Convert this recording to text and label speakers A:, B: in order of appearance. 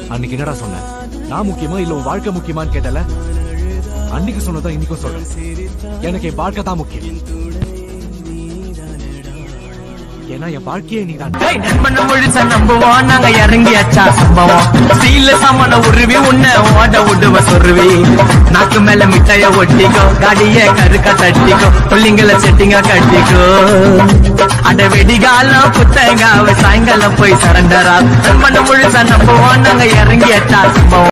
A: அன்னைக்கு என்னடா சொன்ன நான் முக்கியமா இல்ல உன் வாழ்க்கை முக்கியமான்னு கேட்டல அன்னைக்கு சொன்னதான் இன்னைக்கும் சொல்றேன் எனக்கு என் வாழ்க்கை தான் முக்கியம் ஏன்னா என் வாழ்க்கையே நீ தான்
B: ஏய், நண்பனை முழுசா நம்புவோம் நாங்க இறங்கியாச்சா சம்பவம் ஸ்டீல்ல சாமான உருவி உன்னை ஓட விடுவ சொருவி நாக்கு மேல மிட்டாய ஒட்டிக்கோ காடிய கருக்கா தட்டிக்கோ புள்ளிங்கள செட்டிங்க கட்டிக்கோ அட வெடிகாலம் புத்தங்க அவ சாயங்காலம் போய் சரண்டரா நண்பனை முழுசா நம்புவோம் நாங்க இறங்கியாச்சா சம்பவம்